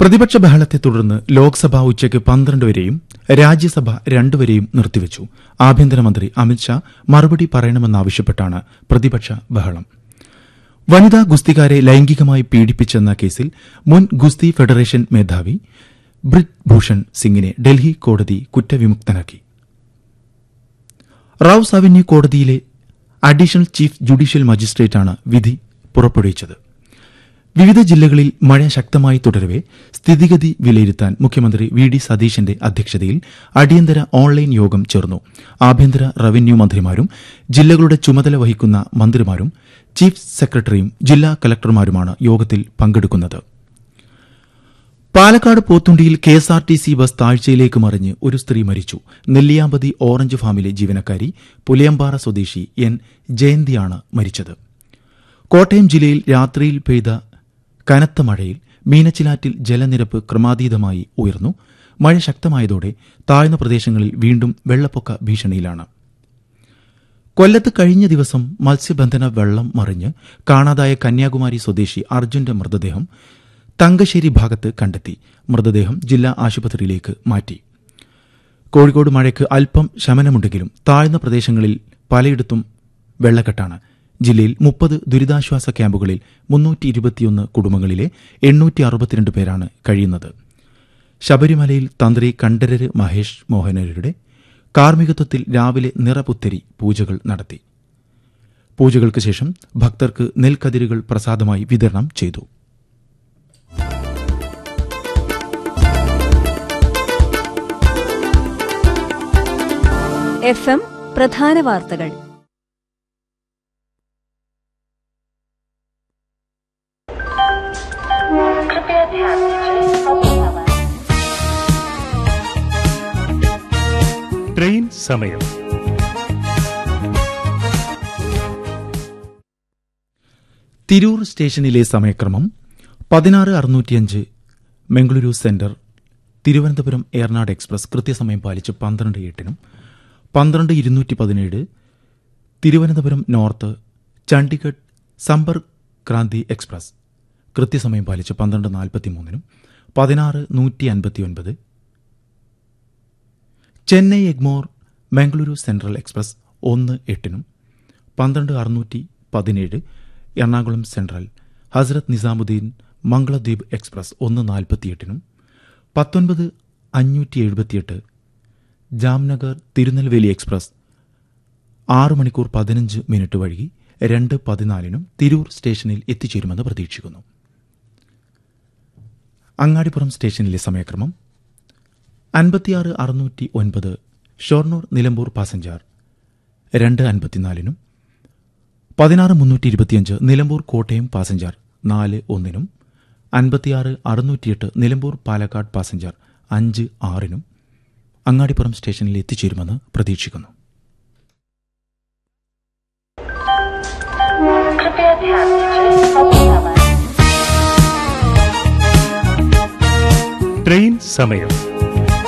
പ്രതിപക്ഷ ബഹളത്തെ തുടർന്ന് ലോക്സഭ ഉച്ചയ്ക്ക് പന്ത്രണ്ട് വരെയും രാജ്യസഭ രണ്ടുവരെയും നിർത്തിവച്ചു ആഭ്യന്തരമന്ത്രി അമിത്ഷാ മറുപടി പറയണമെന്നാവശ്യപ്പെട്ടാണ് പ്രതിപക്ഷ ബഹളം വനിതാ ഗുസ്തിക്കാരെ ലൈംഗികമായി പീഡിപ്പിച്ചെന്ന കേസിൽ മുൻ ഗുസ്തി ഫെഡറേഷൻ മേധാവി ബ്രിജ് ഭൂഷൺ സിംഗിനെ ഡൽഹി കോടതി കുറ്റവിമുക്തനാക്കി റൌസ് അവന്യൂ കോടതിയിലെ അഡീഷണൽ ചീഫ് ജുഡീഷ്യൽ മജിസ്ട്രേറ്റാണ് വിധി പുറപ്പെടുവിച്ചത് വിവിധ ജില്ലകളിൽ മഴ ശക്തമായി തുടരവെ സ്ഥിതിഗതി വിലയിരുത്താൻ മുഖ്യമന്ത്രി വി ഡി സതീശന്റെ അധ്യക്ഷതയിൽ അടിയന്തര ഓൺലൈൻ യോഗം ചേർന്നു ആഭ്യന്തര റവന്യൂ മന്ത്രിമാരും ജില്ലകളുടെ ചുമതല വഹിക്കുന്ന മന്ത്രിമാരും ചീഫ് സെക്രട്ടറിയും ജില്ലാ കലക്ടർമാരുമാണ് യോഗത്തിൽ പങ്കെടുക്കുന്നത് പാലക്കാട് പോത്തുണ്ടിയിൽ K S R T C bus താഴ്ചയിലേക്ക് മറിഞ്ഞ് ഒരു സ്ത്രീ മരിച്ചു നെല്ലിയാമ്പതി ഓറഞ്ച് ഫാമിലെ ജീവനക്കാരി പുലിയമ്പാറ സ്വദേശി എൻ ജയന്തിയാണ് മരിച്ചത് കോട്ടയം ജില്ലയിൽ രാത്രിയിൽ പെയ്ത കനത്ത മഴയിൽ മീനച്ചിലാറ്റിൽ ജലനിരപ്പ് ക്രമാതീതമായി ഉയർന്നു മഴ ശക്തമായതോടെ താഴ്ന്ന പ്രദേശങ്ങളിൽ വീണ്ടും വെള്ളപ്പൊക്ക ഭീഷണിയിലാണ് കൊല്ലത്ത് കഴിഞ്ഞ ദിവസം മത്സ്യബന്ധന വെള്ളം മറിഞ്ഞ് കാണാതായ കന്യാകുമാരി സ്വദേശി അർജുന്റെ മൃതദേഹം തങ്കശ്ശേരി ഭാഗത്ത് കണ്ടെത്തി മൃതദേഹം ജില്ലാ ആശുപത്രിയിലേക്ക് മാറ്റി കോഴിക്കോട് മഴയ്ക്ക് അല്പം ശമനമുണ്ടെങ്കിലും താഴ്ന്ന പ്രദേശങ്ങളിൽ പലയിടത്തും വെള്ളക്കെട്ടാണ് ജില്ലയിൽ മുപ്പത് ദുരിതാശ്വാസ ക്യാമ്പുകളിൽ മുന്നൂറ്റി ഇരുപത്തിയൊന്ന് കുടുംബങ്ങളിലെ എണ്ണൂറ്റി അറുപത്തിരണ്ട് പേരാണ് കഴിയുന്നത് ശബരിമലയിൽ തന്ത്രി കണ്ഠരര് മഹേഷ് മോഹനരുടെ കാർമ്മികത്വത്തിൽ രാവിലെ നിറപുത്തരി പൂജകൾ നടത്തി പൂജകൾക്ക് ശേഷം ഭക്തർക്ക് നെൽക്കതിരുകൾ പ്രസാദമായി വിതരണം ചെയ്തു എഫ് എം പ്രധാന വാർത്തകൾ कृपया ध्यान दीजिए अब समय ട്രെയിൻ സമയം തിരൂർ സ്റ്റേഷനിലെ സമയക്രമം പതിനാറ് അറുന്നൂറ്റിയഞ്ച് മംഗളൂരു സെന്റർ തിരുവനന്തപുരം ഏർനാട് എക്സ്പ്രസ് കൃത്യസമയം പാലിച്ച് പന്ത്രണ്ട് എട്ടിനും പന്ത്രണ്ട് ഇരുന്നൂറ്റി പതിനേഴ് തിരുവനന്തപുരം നോർത്ത് ചണ്ഡിഗഡ് സമ്പർക്ക് ക്രാന്തി എക്സ്പ്രസ് കൃത്യസമയം പാലിച്ച് പന്ത്രണ്ട് നാൽപ്പത്തിമൂന്നിനും പതിനാറ് നൂറ്റി അൻപത്തിയൊൻപത് ചെന്നൈ എഗ്മോർ മംഗളൂരു സെൻട്രൽ എക്സ്പ്രസ് ഒന്ന് എട്ടിനും പന്ത്രണ്ട് അറുന്നൂറ്റി പതിനേഴ് എറണാകുളം സെൻട്രൽ ഹസ്രത്ത് നിസാമുദ്ദീൻ മംഗളദ്വീപ് എക്സ്പ്രസ് ഒന്ന് നാൽപ്പത്തിയെട്ടിനും പത്തൊൻപത് അഞ്ഞൂറ്റി എഴുപത്തിയെട്ട് ജാംനഗർ തിരുനെൽവേലി എക്സ്പ്രസ് ആറ് മണിക്കൂർ പതിനഞ്ച് മിനിറ്റ് വഴി രണ്ട് പതിനാലിനും തിരൂർ സ്റ്റേഷനിൽ എത്തിച്ചേരുമെന്ന് പ്രതീക്ഷിക്കുന്നു അങ്ങാടിപ്പുറം സ്റ്റേഷനിലെ സമയക്രമം അൻപത്തിയാറ് അറുന്നൂറ്റി ഒൻപത് ഷൊർണൂർ നിലമ്പൂർ പാസഞ്ചർ രണ്ട് അൻപത്തിനാലിനും പതിനാറ് മുന്നൂറ്റി ഇരുപത്തിയഞ്ച് നിലമ്പൂർ കോട്ടയം പാസഞ്ചർ നാല് ഒന്നിനും അൻപത്തിയാറ് അറുന്നൂറ്റിയെട്ട് നിലമ്പൂർ പാലക്കാട് പാസഞ്ചർ അഞ്ച് ആറിനും അങ്ങാടിപ്പുറം സ്റ്റേഷനിൽ എത്തിച്ചേരുമെന്ന് പ്രതീക്ഷിക്കുന്നു कृपया ध्यान दीजिए अब समय ട്രെയിൻ സമയം